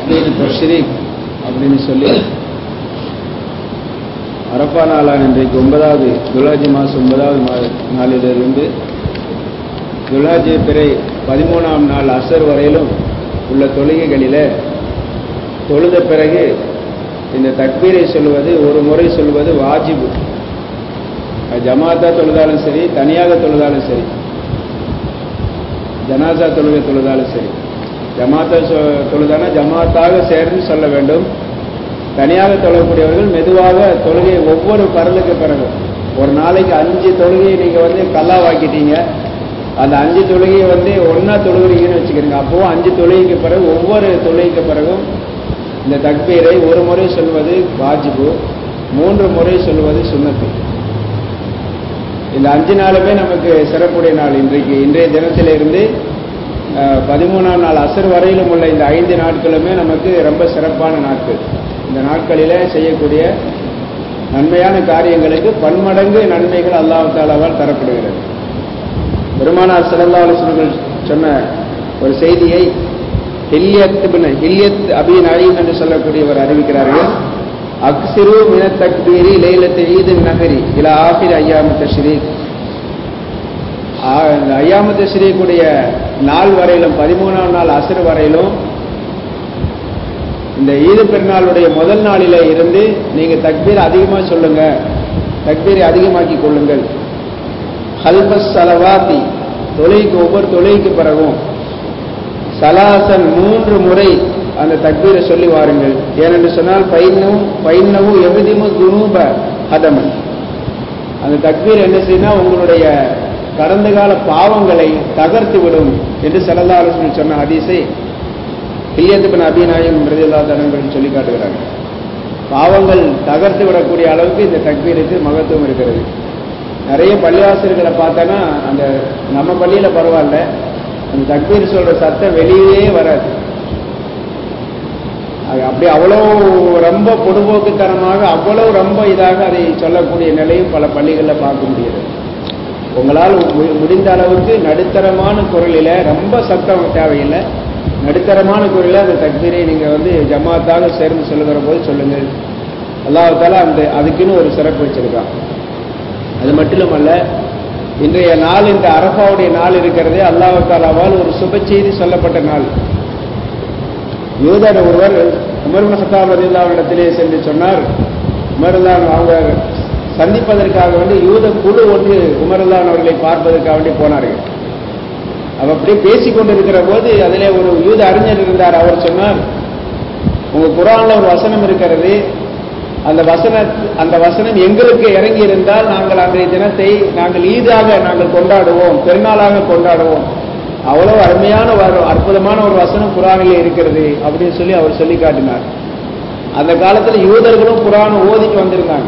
தக்பீர் தஷ்ரீக் அப்படின்னு சொல்லி அரப்பா நாளான இன்றைக்கு ஒன்பதாவது துலாஜி மாதம் ஒன்பதாவது மா நாளிலிருந்து துலாஜி பிறை பதிமூணாம் நாள் அசர் வரையிலும் உள்ள தொழுகைகளில் தொழுத பிறகு இந்த தக்பீரை சொல்வது ஒரு முறை சொல்வது வாஜிபு அது ஜமாத்தா தொழுதாலும் சரி தனியாக தொழுதாலும் சரி ஜனாசா தொழுகை தொழுதாலும் சரி ஜமாத்தா சொ- தொழுதானா ஜமாத்தாக சேர்ந்து சொல்ல வேண்டும் தனியாக தொழக்கூடியவர்கள் மெதுவாக தொழுகை ஒவ்வொரு பரலுக்கு பிறகு ஒரு நாளைக்கு அஞ்சு தொழுகையை நீங்கள் வந்து கல்லாவாக்கிட்டீங்க அந்த அஞ்சு தொழுகையை வந்து ஒன்றா தொழுகிறீங்கன்னு வச்சுக்கிறீங்க அப்போவும் அஞ்சு தொழுகைக்கு பிறகு ஒவ்வொரு தொழுகைக்கு பிறகும் இந்த தக்பீரை ஒரு முறை சொல்வது வாஜிபு மூன்று முறை சொல்வது சுன்னத்து இந்த அஞ்சு நாளுமே நமக்கு சிறப்புடைய நாள் இன்றைக்கு இன்றைய தினத்திலிருந்து அஹ், பதிமூணாம் நாள் அசர் வரையிலும் உள்ள இந்த ஐந்து நாட்களுமே நமக்கு ரொம்ப சிறப்பான நாட்கள் இந்த நாட்களிலே செய்யக்கூடிய நன்மையான காரியங்களுக்கு பன்மடங்கு நன்மைகள் அல்லாஹ் தாலாவால் தரப்படுகிறது பெருமானார் சிறந்தா ஆலோசனைகள் சொன்ன ஒரு செய்தியை ஹில்யத் பின் ஹில்யத் அபி நயீம் என்று சொல்லக்கூடியவர் அறிவிக்கிறார்கள் அக்சிரு மின தக்பீரி லைலத்து ஈது நகரி இல ஆஃபிர் ஐயாம தஷ்ரீக் இந்த ஐயாம தஷ்ரீக்குடைய நாள் வரையிலும் பதிமூணாம் நாள் அசர் வரையிலும் இந்த ஈது பெருநாளுடைய முதல் நாளிலே இருந்து நீங்க தக்பீர் அதிகமா சொல்லுங்க தக்பீரை அதிகமாக்கி கொள்ளுங்கள் ஹல்பஸ் சலவாத்தி தொழுகைக்கு ஒவ்வொரு தொழுகைக்கு பிறகும் சலாசன் மூன்று முறை அந்த தக்பீரை சொல்லி வாருங்கள் ஏனென்று சொன்னால் பைன்னவும் பைன்னவும் எவ்விதமு துனூப ஹதமன் அந்த தக்பீர் என்ன செய்யணும் உங்களுடைய கடந்த கால பாவங்களை தகர்த்து விடும் என்று சல்லா அலுவலி சொன்ன ஹதீஸை கில்லியத்து பின் அபிநாயம் மிருதில்லா தனங்கள் சொல்லி காட்டுகிறாங்க பாவங்கள் தகர்த்து விடக்கூடிய அளவுக்கு இந்த தக்பீருக்கு மகத்துவம் இருக்கிறது நிறைய பள்ளிவாசல்களை பார்த்தோன்னா அந்த நம்ம பள்ளியில பரவாயில்ல அந்த தக்பீர் சொல்ற சத்தம் வெளியே வராது அது அப்படி அவ்வளோ ரொம்ப பொடுபோக்குத்தனமாக அவ்வளவு ரொம்ப இதாக அதை சொல்லக்கூடிய நிலையும் பல பள்ளிகளில் பார்க்க முடியுது உங்களால் மு- முடிந்த அளவுக்கு நடுத்தரமான குரலில் ரொம்ப சத்தம் தேவையில்லை நடுத்தரமான குரலில் அந்த தக்பீரை நீங்கள் வந்து ஜமாத்தாக சேர்ந்து சொல்லுகிற போது சொல்லுங்கள் அல்லாஹால அந்த அதுக்குன்னு ஒரு சிறப்பு வச்சிருக்கான் அது மட்டுமல்ல இன்றைய நாள் இந்த அரபாவுடைய நாள் இருக்கிறதே அல்லாஹ் தாலாவால் ஒரு சுப செய்தி சொல்லப்பட்ட நாள் யூதர் ஒருவர் உமர்மன் ஹத்தாப் ரதில்லாவிடத்திலே சென்று சொன்னார் உமர்தான் அவங்க சந்திப்பதற்காக வேண்டி யூத குழு ஒன்று உமர்தான் அவர்களை பார்ப்பதற்காக வேண்டி போனார்கள் அவ அப்படியே பேசிக் கொண்டிருக்கிற போது அதிலே ஒரு யூத அறிஞர் இருந்தார் அவர் சொன்னார் உங்க குரான்ல ஒரு வசனம் இருக்கிறது அந்த வசன அந்த வசனம் எங்களுக்கு இறங்கி இருந்தால் நாங்கள் அன்றைய தினத்தை நாங்கள் ஈதாக நாங்கள் கொண்டாடுவோம் பெருநாளாக கொண்டாடுவோம் அவ்வளவு அருமையான ஒரு அற்புதமான ஒரு வசனம் குரானிலே இருக்கிறது அப்படின்னு சொல்லி அவர் சொல்லி காட்டினார் அந்த காலத்துல யூதர்களும் குரானை ஓதிட்டு வந்திருந்தாங்க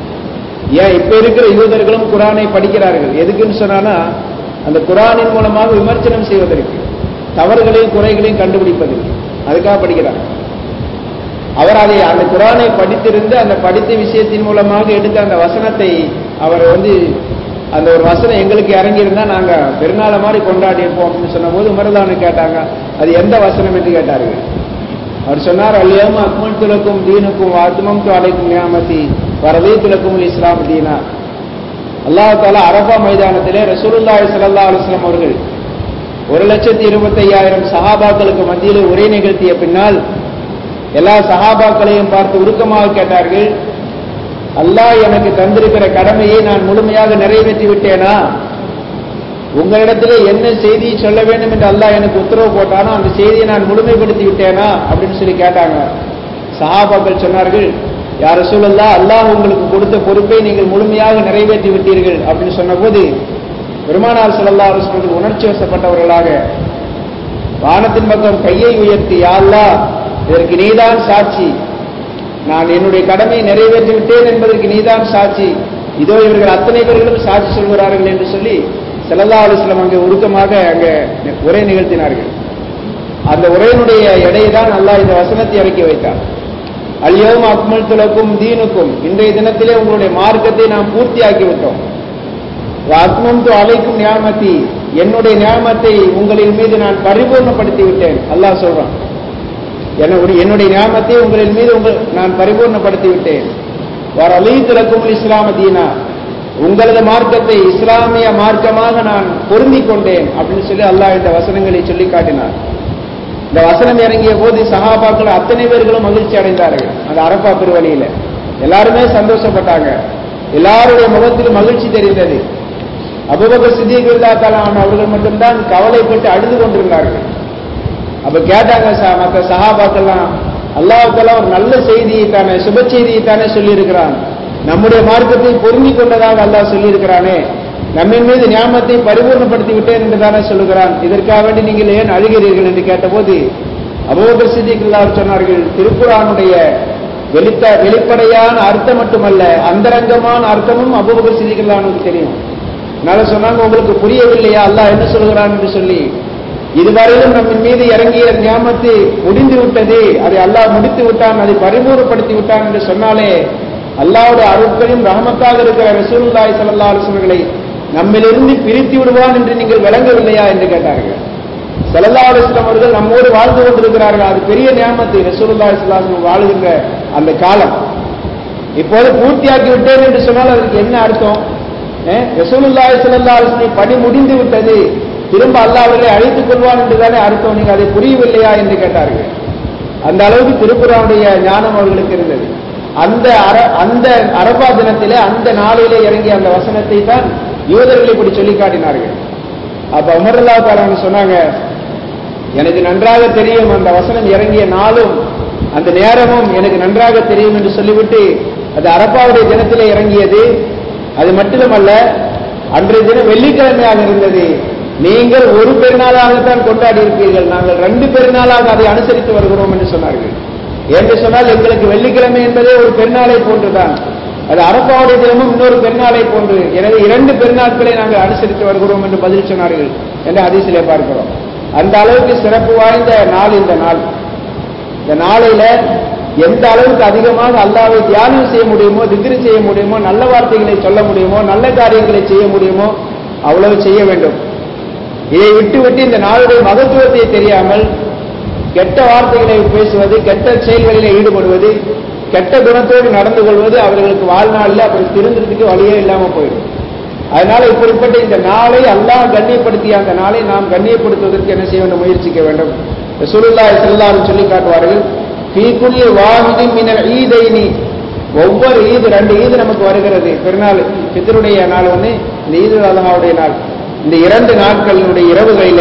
ஏன் இப்ப இருக்கிற யூதர்களும் குரானை படிக்கிறார்கள் எதுக்குன்னு சொன்னானா அந்த குரானின் மூலமாக விமர்சனம் செய்வதற்கு தவறுகளையும் குறைகளையும் கண்டுபிடிப்பதற்கு அதுக்காக படிக்கிறாங்க அவர் அதை அந்த குரானை படித்திருந்து அந்த படித்த விஷயத்தின் மூலமாக எடுத்த அந்த வசனத்தை அவர் வந்து அந்த ஒரு வசனம் எங்களுக்கு இறங்கியிருந்தா நாங்க பெருநாளை மாதிரி கொண்டாடி இருப்போம் அப்படின்னு சொன்னபோது உமர்தானு கேட்டாங்க அது எந்த வசனம் என்று கேட்டார்கள் அவர் சொன்னார் அல்லியாம அக்மல் துலக்கும் தீனுக்கும் ஆத்மம் அலைக்கும் நியாமதி வரவே துலக்கும் இஸ்லாம் தீனா அல்லாஹ் தாலா அரபா மைதானத்திலே ரசூலுல்லாஹி ஸல்லல்லாஹு அலைஹி வஸல்லம் அவர்கள் ஒரு லட்சத்தி இருபத்தி ஐயாயிரம் சஹாபாக்களுக்கு மத்தியிலே உரை நிகழ்த்திய பின்னால் எல்லா சஹாபாக்களையும் பார்த்து உருக்கமாக கேட்டார்கள் அல்லாஹ் எனக்கு தந்திருக்கிற கடமையை நான் முழுமையாக நிறைவேற்றி விட்டேனா உங்களிடத்திலே என்ன செய்தியை சொல்ல வேண்டும் என்று அல்லாஹ் எனக்கு உத்தரவு போட்டானோ அந்த செய்தியை நான் முழுமைப்படுத்தி விட்டேனா அப்படின்னு சொல்லி கேட்டாங்க சஹாபாக்கள் சொன்னார்கள் யார் சூழல்லா அல்லாஹ் உங்களுக்கு கொடுத்த பொறுப்பை நீங்கள் முழுமையாக நிறைவேற்றி விட்டீர்கள் அப்படின்னு சொன்னபோது பெருமானார் ஸல்லல்லாஹு அலைஹி வஸல்லம் உணர்ச்சி வசப்பட்டவர்களாக வானத்தின் பக்கம் கையை உயர்த்தி யா அல்லாஹ் இதற்கு நீதான் சாட்சி நான் என்னுடைய கடமையை நிறைவேற்றி விட்டேன் என்பதற்கு நீதான் சாட்சி இதோ இவர்கள் அத்தனை பேர்களும் சாட்சி சொல்கிறார்கள் என்று சொல்லி ஸல்லல்லாஹு அலைஹி வஸல்லம் அங்கே உருக்கமாக அங்கே உரை நிகழ்த்தினார்கள் அந்த உரையினுடைய எடையை தான் அல்லாஹ் இந்த வசனத்தை இறக்கி வைத்தார் அல்யோம் அக்மல் துலக்கும் தீனுக்கும் இன்றைய தினத்திலே உங்களுடைய மார்க்கத்தை நாம் பூர்த்தியாக்கி விட்டோம் அத்மம் து அலைக்கும் நியாமத்தி என்னுடைய நியாமத்தை உங்களின் மீது நான் பரிபூர்ணப்படுத்தி விட்டேன் அல்லாஹ் சொல்றான் என்னுடைய என்னுடைய ஞாபகத்தை உங்களின் மீது உங்கள் நான் பரிபூர்ணப்படுத்தி விட்டேன் வரலீ திறக்கும் இஸ்லாம தீனா உங்களது மார்க்கத்தை இஸ்லாமிய மார்க்கமாக நான் பொருந்திக் கொண்டேன் அப்படின்னு சொல்லி அல்லாஹ் இந்த வசனங்களை சொல்லி காட்டினார் இந்த வசனம் இறங்கிய போது சஹாபாக்கள் அத்தனை பேர்களும் மகிழ்ச்சி அடைந்தார்கள் அந்த அரப்பா பெருவழியில எல்லாருமே சந்தோஷப்பட்டாங்க எல்லாருடைய முகத்திலும் மகிழ்ச்சி தெரிந்தது அபுபக்கர் சித்திகில்லா தலான் அவர்கள் மட்டும்தான் கவலைப்பட்டு அழுது கொண்டிருந்தார்கள் அப்ப கேட்டாங்க ச- மற்ற சஹாபாக்கெல்லாம் அல்லாஹுக்கெல்லாம் ஒரு நல்ல செய்தியை தானே சுப செய்தியை தானே சொல்லியிருக்கிறான் நம்முடைய மார்க்கத்தை பொருந்தி கொண்டதாக அல்லாஹ் சொல்லியிருக்கிறானே நம்மின் மீது ஞாபகத்தை பரிபூர்ணப்படுத்தி விட்டேன் என்று தானே சொல்லுகிறான் இதற்காக வேண்டி நீங்கள் ஏன் அழுகிறீர்கள் என்று கேட்டபோது அபோகர் சித்திகில்லா சொன்னார்கள் திருக்குறானுடைய வெளித்த வெளிப்படையான அர்த்தம் மட்டுமல்ல அந்தரங்கமான அர்த்தமும் அபூபக்கர் சித்திகளானுக்கு தெரியும் அதனால சொன்னாங்க உங்களுக்கு புரியவில்லையா அல்லாஹ் என்ன சொல்கிறான் என்று சொல்லி இதுவரையிலும் நம்மின் மீது இறங்கிய ஞாபத்து முடிந்து விட்டது அதை அல்லாஹ் முடித்து விட்டான் அதை பரிபூர்ணப்படுத்தி விட்டான் என்று சொன்னாலே அல்லாஹ்வுடைய அருட்களையும் ரஹமத்தாக இருக்கிற ரசூலுல்லாஹி ஸல்லல்லாஹு அலைஹி வஸல்லை நம்மிலிருந்து பிரித்து விடுவான் என்று நீங்கள் விளங்கவில்லையா என்று கேட்டார்கள் ஸல்லல்லாஹு அலைஹி வஸல்லம் அவர்கள் நம்மோடு வாழ்ந்து கொண்டிருக்கிறார்கள் அது பெரிய நியாமத்து ரசூலுல்லாஹி ஸல்லல்லாஹு அலைஹி வஸல்லம் வாழுகின்ற அந்த காலம் இப்போது பூர்த்தியாக்கி விட்டேன் என்று சொன்னால் அதற்கு என்ன அர்த்தம் அஹ், ரசூலுல்லாஹி ஸல்லல்லாஹு அலைஹி வஸல்லம் பணி முடிந்து விட்டது திரும்ப அல்லாஹ் அவர்களை அழைத்துக் கொள்வான் என்று தானே அர்த்தம் நீங்க அதை புரியவில்லையா என்று கேட்டார்கள் அந்த அளவுக்கு திருக்குறானுடைய ஞானம் அவர்களுக்கு இருந்தது அந்த அர அந்த அரபா தினத்திலே அந்த நாளிலே இறங்கிய அந்த வசனத்தை தான் யூதர்கள் இப்படி சொல்லி காட்டினார்கள் அப்ப உமர்லா தாரான்னு சொன்னாங்க எனக்கு நன்றாக தெரியும் அந்த வசனம் இறங்கிய நாளும் அந்த நேரமும் எனக்கு நன்றாக தெரியும் என்று சொல்லிவிட்டு அது அரப்பாவுடைய தினத்திலே இறங்கியது அது மட்டுமல்ல அன்றைய தினம் வெள்ளிக்கிழமையாக இருந்தது நீங்கள் ஒரு பெருநாளாகத்தான் கொண்டாடி இருப்பீர்கள் நாங்கள் ரெண்டு பெருநாளாக அதை அனுசரித்து வருகிறோம் என்று சொன்னார்கள் என்று சொன்னால் எங்களுக்கு வெள்ளிக்கிழமை என்பதே ஒரு பெருநாளை போன்றுதான் அது அரப்பாவுடைய தினமும் இன்னொரு பெருநாளை போன்று எனவே இரண்டு பெருநாட்களை நாங்கள் அனுசரித்து வருகிறோம் என்று பதில் சொன்னார்கள் என்று ஹதீஸிலே பார்க்கிறோம் அந்த அளவுக்கு சிறப்பு வாய்ந்த நாள் இந்த நாள் இந்த நாளையில எந்த அளவுக்கு அதிகமாக அல்லாவை தியானம் செய்ய முடியுமோ திக்ரு செய்ய முடியுமோ நல்ல வார்த்தைகளை சொல்ல முடியுமோ நல்ல காரியங்களை செய்ய முடியுமோ அவ்வளவு செய்ய வேண்டும் இதை விட்டு விட்டு இந்த நாளுடைய மகத்துவத்தை தெரியாமல் கெட்ட வார்த்தைகளை பேசுவது கெட்ட செயல்களிலே ஈடுபடுவது கெட்ட குணத்தோடு நடந்து கொள்வது அவர்களுக்கு வாழ்நாளில் அப்படி திருந்துறதுக்கு வழியே இல்லாம போயிடும் அதனால இப்படிப்பட்ட இந்த நாளை அல்லாஹ் கண்ணியப்படுத்திய அந்த நாளை நாம் கண்ணியப்படுத்துவதற்கு என்ன செய்ய வேண்டும் முயற்சிக்க வேண்டும் ரசூலுல்லாஹி ஸல்லல்லாஹு அலைஹி சொல்லி காட்டுவார்கள் ஃபீ குல்லி வாஹிதின் மினல் ஈதைனி ஒவ்வொரு ஈது ரெண்டு ஈது நமக்கு வருகிறது பெருநாள் பித்தருடைய நாள் ஒன்று இந்த ஈது அல்லாஹ்வுடைய நாள் இந்த இரண்டு நாட்களினுடைய இரவுகளில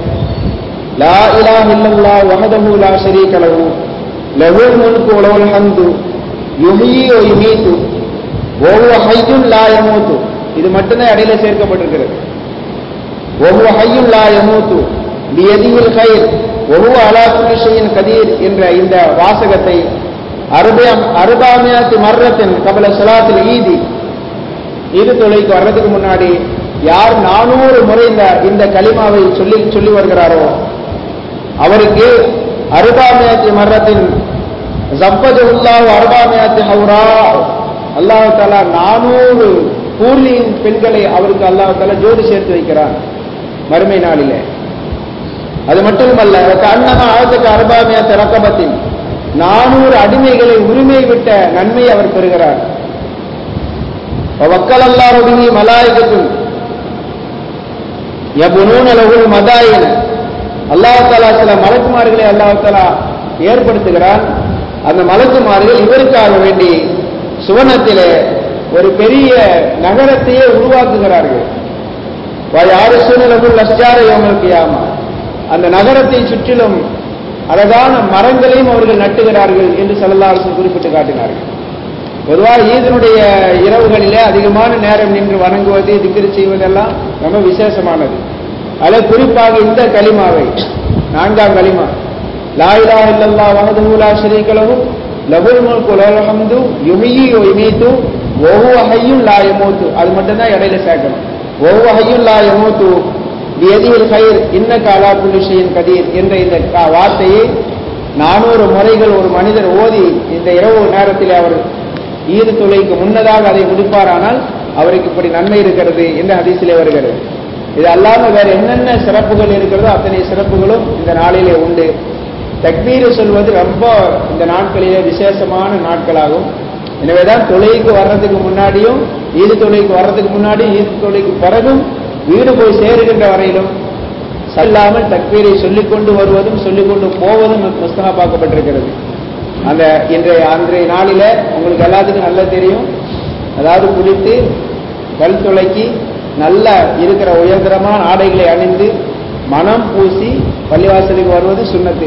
லா இலாஹ இல்லல்லாஹ் வஹதஹு லா ஷரீக லஹு லஹுல் முல்கு வ லஹுல் ஹம்து யுஹ்யி வ யுமீது வ ஹுவ ஹய்யுன் லா யமூது இது மட்டும்தான் இடையில சேர்க்கப்பட்டிருக்கிறது வ ஹுவ ஹய்யுன் லா யமூது பியதிஹில் கைர் வ ஹுவ அலா குல்லி ஷைஇன் கதீர் என்ற இந்த வாசகத்தை அறுபதாம் அறுபாமியாத்தி மர்ரத்தின் கபல சலாத்தில் ஈதி ஈது தொழுகைக்கு வர்றதுக்கு முன்னாடி யார் நானூறு முறை இந்த இந்த கலிமாவை சொல்லி சொல்லி வருகிறாரோ அவருக்கு அருபாமியாத்தி மரத்தின் ஜப்பஜுல்லாஹ் அருபாமியாத்தி ஹவுரா அல்லாஹ் தாலா நானூறு பூர்ணியின் பெண்களை அவருக்கு அல்லாஹ் தாலா ஜோடி சேர்த்து வைக்கிறான் மறுமை நாளிலே அது மட்டுமல்ல அன்னமா ஆழத்துக்கு அருபாமியாத்தி ரக்கபத்தின் நானூறு அடிமைகளை உரிமை விட்ட நன்மை அவர் பெறுகிறார் வக்கல் அல்லாஹுடைய மலாயகத்தும் யபுனூன லகுல் மதாயின் அல்லாஹ் தாலா சில மலக்குமார்களை அல்லாஹ் தாலா ஏற்படுத்துகிறான் அந்த மலக்குமார்கள் இவருக்காக வேண்டி சுவனத்திலே ஒரு பெரிய நகரத்தையே உருவாக்குகிறார்கள் யாரு சூழ்நிலகுள் லஸ்ஜார யோமல்கியாமா அந்த நகரத்தை சுற்றிலும் அழகான மரங்களையும் அவர்கள் நட்டுகிறார்கள் என்று செல்லல்லாரசு குறிப்பிட்டு காட்டினார்கள் பொதுவாக ஈதனுடைய இரவுகளிலே அதிகமான நேரம் நின்று வணங்குவது திக்ரு செய்வதெல்லாம் ரொம்ப விசேஷமானது அதில் குறிப்பாக இந்த களிமாவை நான்காம் களிமா லாயிலா இல்லல்லா வஹதுஹு லா ஷரீக லஹு லஹுல் முல்கு வல் ஹம்து யுஹ்யி வ யுமீது வ ஹுவ ஹய்யுன் லா யமூத்து அது மட்டும் தான் இடையில சேர்க்கணும் வ ஹுவ ஹய்யுன் லா யமூத்து பியதிஹில் கைர் இன்னக அலா குல்லி ஷைஇன் கதீர் என்ற இந்த கா- வார்த்தையை நானூறு முறைகள் ஒரு மனிதர் ஓதி இந்த இரவு நேரத்தில் அவர் ஈது தொலைக்கு முன்னதாக அதை முடிப்பாரானால் அவருக்கு இப்படி நன்மை இருக்கிறது என்று ஹதீஸிலே வருகிறது இது அல்லாம வேற என்னென்ன சிறப்புகள் இருக்கிறதோ அத்தனை சிறப்புகளும் இந்த நாளிலே உண்டு தக்பீர் சொல்வது ரொம்ப இந்த நாட்களிலே விசேஷமான நாட்களாகும் எனவேதான் தொழுகைக்கு வர்றதுக்கு முன்னாடியும் ஈது தொழுகைக்கு வர்றதுக்கு முன்னாடி ஈது தொழுகைக்கு பிறகும் வீடு போய் சேருகின்ற வரையிலும் சொல்லாமல் தக்பீரை சொல்லிக் கொண்டு வருவதும் சொல்லிக் கொண்டு போவதும் முஸ்தகாப்பாக்கப்பட்டிருக்கிறது அந்த இன்றைய அன்றைய நாளில உங்களுக்கு எல்லாத்துக்கும் நல்லா தெரியும் அதாவது குளித்து பல் துளைக்கி நல்ல இருக்கிற உயர்தரமான ஆடைகளை அணிந்து மனம் பூசி பள்ளிவாசலுக்கு வருவது சுண்ணத்து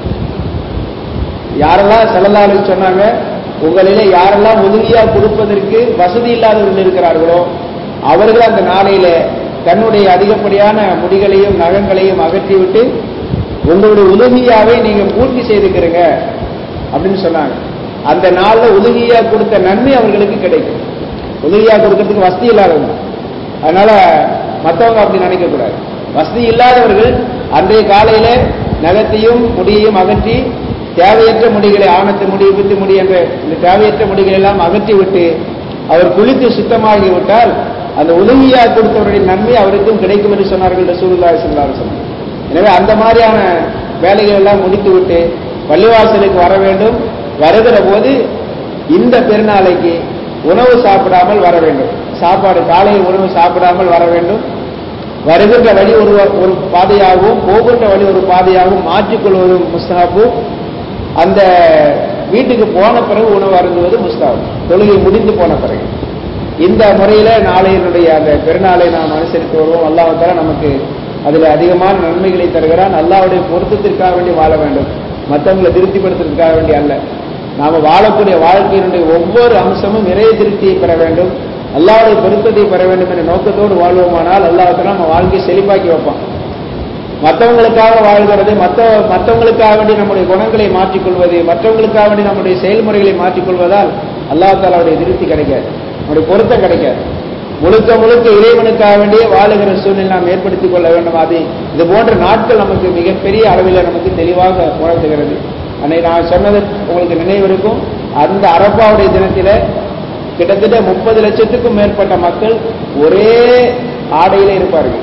யாரெல்லாம் செல்லலாளு சொன்னாங்க உங்களிலே யாரெல்லாம் உதவியா கொடுப்பதற்கு வசதி இல்லாதவர்கள் இருக்கிறார்களோ அவர்கள் அந்த நாளையில தன்னுடைய அதிகப்படியான முடிகளையும் நகங்களையும் அகற்றிவிட்டு உங்களுடைய உதவியாவை நீங்க பூர்த்தி செய்துக்கிறீங்க அப்படின்னு சொன்னாங்க அந்த நாள்ல உதவியா கொடுத்த நன்மை அவர்களுக்கு கிடைக்கும் உதவியா கொடுக்கறதுக்கு வசதி இல்லாதவங்க அதனால மற்றவங்க அப்படி நினைக்க கூடாது வசதி இல்லாதவர்கள் அன்றைய காலையில நகத்தையும் முடியையும் அகற்றி தேவையற்ற முடிகளை ஆணத்து முடி வித்து முடி என்ற இந்த தேவையற்ற முடிகளை எல்லாம் அகற்றி விட்டு அவர் குளித்து சுத்தமாகி விட்டால் அந்த உதவியா கொடுத்தவருடைய நன்மை அவருக்கும் கிடைக்கும் என்று சொன்னார்கள் ரசூலுல்லாஹி ஸல்லல்லாஹு அலைஹி வஸல்லம் எனவே அந்த மாதிரியான வேலைகள் எல்லாம் முடித்து விட்டு பள்ளிவாசலுக்கு வர வேண்டும் வருகிற போது இந்த பெருநாளைக்கு உணவு சாப்பிடாமல் வர வேண்டும் சாப்பாடு காலையில் உணவு சாப்பிடாமல் வர வேண்டும் வருகின்ற வழி ஒரு ஒரு பாதையாகவும் போகின்ற வழி ஒரு பாதையாகவும் மாற்றிக்கொள்வதும் முஸ்தாபு அந்த வீட்டுக்கு போன பிறகு உணவு அருந்துவது முஸ்தாபு தொழுகை முடிந்து போன பிறகு இந்த முறையில நாளையினுடைய அந்த பெருநாளை நாம் அனுசரித்து வருவோம் அல்லாஹால நமக்கு அதுல அதிகமான நன்மைகளை தருகிறான் அல்லாவுடைய பொருத்தத்திற்காக வேண்டி வாழ வேண்டும் மற்றவங்களை திருப்திப்படுத்துறதுக்காக வேண்டி அல்ல நாம வாழக்கூடிய வாழ்க்கையினுடைய ஒவ்வொரு அம்சமும் நிறைய திருப்தியை பெற வேண்டும் அல்லாவுடைய பொருத்தத்தை பெற வேண்டும் என்ற நோக்கத்தோடு வாழ்வோமானால் அல்லாஹால நம்ம வாழ்க்கையை செழிப்பாக்கி வைப்பான் மற்றவங்களுக்காக வாழ்கிறது மற்ற மற்றவங்களுக்காக வேண்டி நம்முடைய குணங்களை மாற்றிக்கொள்வது மற்றவங்களுக்காக வேண்டி நம்முடைய செயல்முறைகளை மாற்றிக்கொள்வதால் அல்லாஹாலாவுடைய திருப்தி கிடைக்காது நம்முடைய பொருத்தம் கிடைக்காது முழுக்க முழுக்க இறைவனுக்காக வேண்டிய வாழுகிற சூழ்நிலை நாம் ஏற்படுத்திக் கொள்ள வேண்டும் அது இது போன்ற நாட்கள் நமக்கு மிகப்பெரிய அளவில் நமக்கு தெளிவாக உணர்த்துகிறது அன்னைக்கு நான் சொன்னது உங்களுக்கு நினைவிருக்கும் அந்த அரப்பாவுடைய தினத்தில கிட்டத்தட்ட முப்பது லட்சத்துக்கும் மேற்பட்ட மக்கள் ஒரே ஆடையில இருப்பார்கள்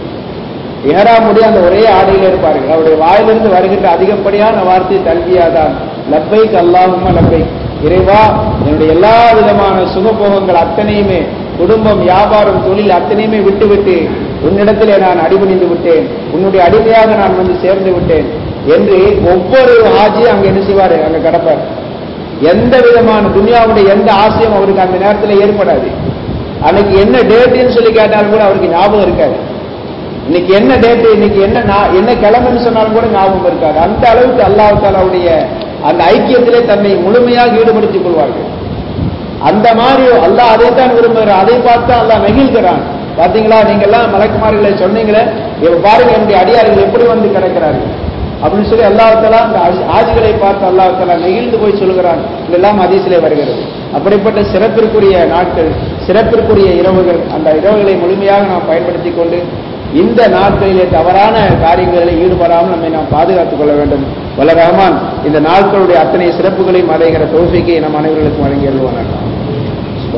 இஹராமுடைய அந்த ஒரே ஆடையில இருப்பார்கள் அவருடைய வாயிலிருந்து வருகின்ற அதிகப்படியான வார்த்தை தல்வியாதான் லப்பைக் அல்லாஹுமா லப்பைக் இறைவா என்னுடைய எல்லா விதமான சுகபோகங்கள் அத்தனையுமே குடும்பம் வியாபாரம் தொழில் அத்தனையுமே விட்டுவிட்டு உன்னிடத்திலே நான் அடிபணிந்து விட்டேன் உன்னுடைய அடிமையாக நான் வந்து சேர்ந்து விட்டேன் என்று ஒவ்வொரு ஹாஜியும் அங்க என்ன செய்வாரு அங்க கிடப்பார் எந்த விதமான துனியாவுடைய எந்த ஆசையும் அவருக்கு அந்த நேரத்தில் ஏற்படாது அன்னைக்கு என்ன டேட்டுன்னு சொல்லி கேட்டாலும் கூட அவருக்கு ஞாபகம் இருக்காது இன்னைக்கு என்ன டேட்டு இன்னைக்கு என்ன நா- என்ன கிழமைன்னு சொன்னாலும் கூட ஞாபகம் இருக்காது அந்த அளவுக்கு அல்லாஹ் தாலாவுடைய அந்த ஐக்கியத்திலே தன்னை முழுமையாக ஈடுபடுத்திக் கொள்வார்கள் அந்த மாதிரி அல்லாஹ் அதைத்தான் விரும்புகிறான் அதை பார்த்து அல்லாஹ் நெகிழ்கிறான் பாத்தீங்களா நீங்க எல்லாம் மலக்குமார்களை சொன்னீங்களே இப்ப பாருங்க என்னுடைய அடியார்கள் எப்படி வந்து கிடக்கிறார்கள் அப்படின்னு சொல்லி அல்லாஹாலா அந்த ஆஜ்- ஆஜிகளை பார்த்து அல்லாஹாலா நெகிழ்ந்து போய் சொல்கிறான் இதெல்லாம் அதிசிலே வருகிறது அப்படிப்பட்ட சிறப்பிற்குரிய நாட்கள் சிறப்பிற்குரிய இரவுகள் அந்த இரவுகளை முழுமையாக நாம் பயன்படுத்திக் கொண்டு இந்த நாட்களிலே தவறான காரியங்களில் ஈடுபடாமல் நம்மை நாம் பாதுகாத்துக் கொள்ள வேண்டும் வல்ல ரஹ்மான் இந்த நாட்களுடைய அத்தனை சிறப்புகளையும் அடைகிற தோஃபிக்கை நம் அனைவர்களுக்கும் வழங்கி எழுதுவானாக